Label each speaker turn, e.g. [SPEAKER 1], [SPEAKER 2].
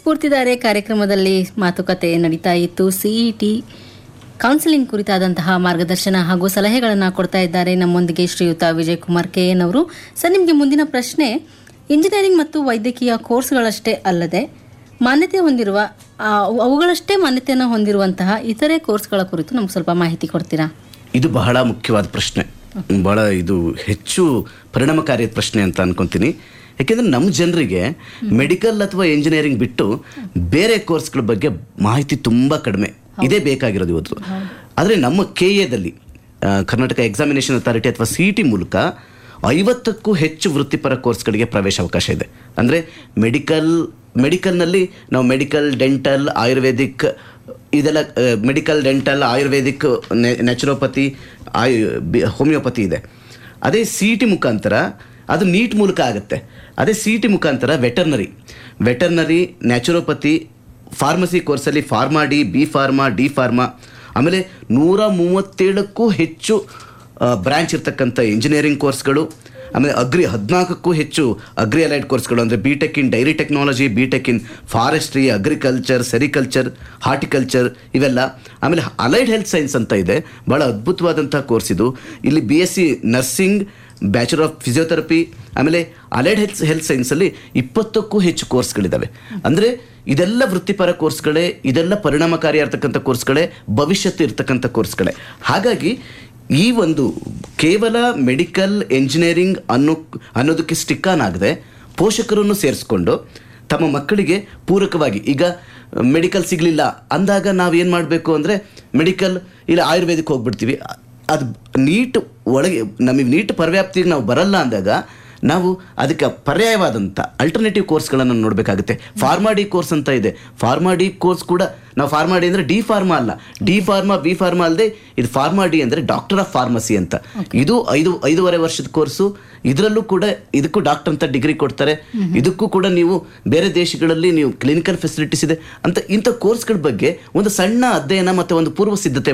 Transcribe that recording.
[SPEAKER 1] ಸ್ಫೂರ್ತಿದಾರೆ ಕಾರ್ಯಕ್ರಮದಲ್ಲಿ ಮಾತುಕತೆ ನಡೀತಾ ಇತ್ತು ಸಿಇಟಿ ಕೌನ್ಸಿಲಿಂಗ್ ಕುರಿತಾದಂತಹ ಮಾರ್ಗದರ್ಶನ ಹಾಗೂ ಸಲಹೆಗಳನ್ನು ಕೊಡ್ತಾ ಇದ್ದಾರೆ ನಮ್ಮೊಂದಿಗೆ ಶ್ರೀಯುತ ವಿಜಯ್ ಕುಮಾರ್ ಕೆ ಎನ್ ಅವರು ಸರ್ ನಿಮಗೆ ಮುಂದಿನ ಪ್ರಶ್ನೆ ಇಂಜಿನಿಯರಿಂಗ್ ಮತ್ತು ವೈದ್ಯಕೀಯ ಕೋರ್ಸ್ಗಳಷ್ಟೇ ಅಲ್ಲದೆ ಮಾನ್ಯತೆ ಹೊಂದಿರುವ ಆ, ಅವುಗಳಷ್ಟೇ ಮಾನ್ಯತೆಯನ್ನು ಹೊಂದಿರುವಂತಹ ಇತರೆ ಕೋರ್ಸ್ಗಳ ಕುರಿತು ನಮ್ಗೆ ಸ್ವಲ್ಪ ಮಾಹಿತಿ ಕೊಡ್ತೀರಾ
[SPEAKER 2] ಇದು ಬಹಳ ಮುಖ್ಯವಾದ ಪ್ರಶ್ನೆ ಬಹಳ ಇದು ಹೆಚ್ಚು ಪರಿಣಾಮಕಾರಿ ಪ್ರಶ್ನೆ ಅಂತ ಅನ್ಕೊಂತೀನಿ ಯಾಕೆಂದ್ರೆ ನಮ್ಮ ಜನರಿಗೆ ಮೆಡಿಕಲ್ ಅಥವಾ ಇಂಜಿನಿಯರಿಂಗ್ ಬಿಟ್ಟು ಬೇರೆ ಕೋರ್ಸ್ಗಳ ಬಗ್ಗೆ ಮಾಹಿತಿ ತುಂಬ ಕಡಿಮೆ ಇದೇ ಬೇಕಾಗಿರೋದು ಇವತ್ತು ಆದರೆ ನಮ್ಮ ಕೆ ಎದಲ್ಲಿ ಕರ್ನಾಟಕ ಎಕ್ಸಾಮಿನೇಷನ್ ಅಥಾರಿಟಿ ಅಥವಾ ಸಿ ಟಿ ಮೂಲಕ ಐವತ್ತಕ್ಕೂ ಹೆಚ್ಚು ವೃತ್ತಿಪರ ಕೋರ್ಸ್ಗಳಿಗೆ ಪ್ರವೇಶ ಅವಕಾಶ ಇದೆ ಅಂದರೆ ಮೆಡಿಕಲ್ ಮೆಡಿಕಲ್ನಲ್ಲಿ ನಾವು ಮೆಡಿಕಲ್ ಡೆಂಟಲ್ ಆಯುರ್ವೇದಿಕ್ ಇದೆಲ್ಲ ಮೆಡಿಕಲ್ ಡೆಂಟಲ್ ಆಯುರ್ವೇದಿಕ್ ನ್ಯಾಚುರೋಪತಿ ಆಯು ಬಿ- ಹೋಮಿಯೋಪತಿ ಇದೆ ಅದೇ ಸಿ ಟಿ ಮುಖಾಂತರ ಅದು ನೀಟ್ ಮೂಲಕ ಆಗುತ್ತೆ ಅದೇ ಸಿ ಟಿ ಮುಖಾಂತರ ವೆಟರ್ನರಿ ವೆಟರ್ನರಿ ನ್ಯಾಚುರೋಪತಿ ಫಾರ್ಮಸಿ ಕೋರ್ಸಲ್ಲಿ pharma D B pharma D pharma ಆಮೇಲೆ ನೂರ ಮೂವತ್ತೇಳಕ್ಕೂ ಹೆಚ್ಚು ಬ್ರ್ಯಾಂಚ್ ಇರ್ತಕ್ಕಂಥ ಇಂಜಿನಿಯರಿಂಗ್ ಕೋರ್ಸ್ಗಳು ಆಮೇಲೆ ಅಗ್ರಿ ಹದಿನಾಲ್ಕಕ್ಕೂ ಹೆಚ್ಚು ಅಗ್ರಿ ಅಲೈಡ್ ಕೋರ್ಸ್ಗಳು ಅಂದರೆ B tech in dairy technology B tech in forestry agriculture sericulture horticulture ಇವೆಲ್ಲ ಆಮೇಲೆ ಅಲೈಡ್ ಹೆಲ್ತ್ ಸೈನ್ಸ್ ಅಂತ ಇದೆ ಭಾಳ ಅದ್ಭುತವಾದಂಥ ಕೋರ್ಸ್ ಇದು ಇಲ್ಲಿ B S C nursing bachelor of physiotherapy ಆಮೇಲೆ ಅಲೈಡ್ ಹೆಲ್ತ್ ಹೆಲ್ತ್ ಸೈನ್ಸಲ್ಲಿ ಇಪ್ಪತ್ತಕ್ಕೂ ಹೆಚ್ಚು ಕೋರ್ಸ್ಗಳಿದ್ದಾವೆ ಅಂದರೆ ಇದೆಲ್ಲ ವೃತ್ತಿಪರ ಕೋರ್ಸ್ಗಳೇ ಇದೆಲ್ಲ ಪರಿಣಾಮಕಾರಿ ಇರ್ತಕ್ಕಂಥ ಕೋರ್ಸ್ಗಳೇ ಭವಿಷ್ಯತ್ತು ಇರ್ತಕ್ಕಂಥ ಕೋರ್ಸ್ಗಳೇ ಹಾಗಾಗಿ ಈ ಒಂದು ಕೇವಲ ಮೆಡಿಕಲ್ ಎಂಜಿನಿಯರಿಂಗ್ ಅನ್ನೋ ಅನ್ನೋದಕ್ಕೆ ಸ್ಟಿಕ್ ಆನ್ ಆಗದೆ ಪೋಷಕರನ್ನು ಸೇರಿಸ್ಕೊಂಡು ತಮ್ಮ ಮಕ್ಕಳಿಗೆ ಪೂರಕವಾಗಿ ಈಗ ಮೆಡಿಕಲ್ ಸಿಗಲಿಲ್ಲ ಅಂದಾಗ ನಾವು ಏನು ಮಾಡಬೇಕು ಅಂದರೆ ಮೆಡಿಕಲ್ ಇಲ್ಲ ಆಯುರ್ವೇದಿಕ್ ಹೋಗ್ಬಿಡ್ತೀವಿ ಅದು ನೀಟ್ ಒಳಗೆ ನಮಗೆ ನೀಟ್ ಪರ್ಯಾಪ್ತಿಗೆ ನಾವು ಬರಲ್ಲ ಅಂದಾಗ ನಾವು ಅದಕ್ಕೆ ಪರ್ಯಾಯವಾದಂಥ ಅಲ್ಟರ್ನೇಟಿವ್ ಕೋರ್ಸ್ಗಳನ್ನು ನೋಡಬೇಕಾಗುತ್ತೆ ಫಾರ್ಮಾ ಡಿ ಕೋರ್ಸ್ ಅಂತ ಇದೆ ಫಾರ್ಮಾ ಡಿ ಕೋರ್ಸ್ ಕೂಡ ನಾವು ಫಾರ್ಮಾ ಡಿ ಅಂದರೆ ಡಿ ಫಾರ್ಮಾ ಅಲ್ಲ ಡಿ ಫಾರ್ಮಾ ಬಿ ಫಾರ್ಮಾ ಅಲ್ಲದೆ ಇದು ಫಾರ್ಮಾ ಡಿ ಅಂದರೆ ಡಾಕ್ಟರ್ ಆಫ್ ಫಾರ್ಮಸಿ ಅಂತ ಇದು ಐದು ಐದೂವರೆ ವರ್ಷದ ಕೋರ್ಸು ಇದರಲ್ಲೂ ಕೂಡ ಇದಕ್ಕೂ ಡಾಕ್ಟರ್ ಅಂತ ಡಿಗ್ರಿ ಕೊಡ್ತಾರೆ ಇದಕ್ಕೂ ಕೂಡ ನೀವು ಬೇರೆ ದೇಶಗಳಲ್ಲಿ ನೀವು ಕ್ಲಿನಿಕಲ್ ಫೆಸಿಲಿಟೀಸ್ ಇದೆ ಅಂತ ಇಂಥ ಕೋರ್ಸ್ಗಳ ಬಗ್ಗೆ ಒಂದು ಸಣ್ಣ ಅಧ್ಯಯನ ಮತ್ತು ಒಂದು ಪೂರ್ವ ಸಿದ್ಧತೆ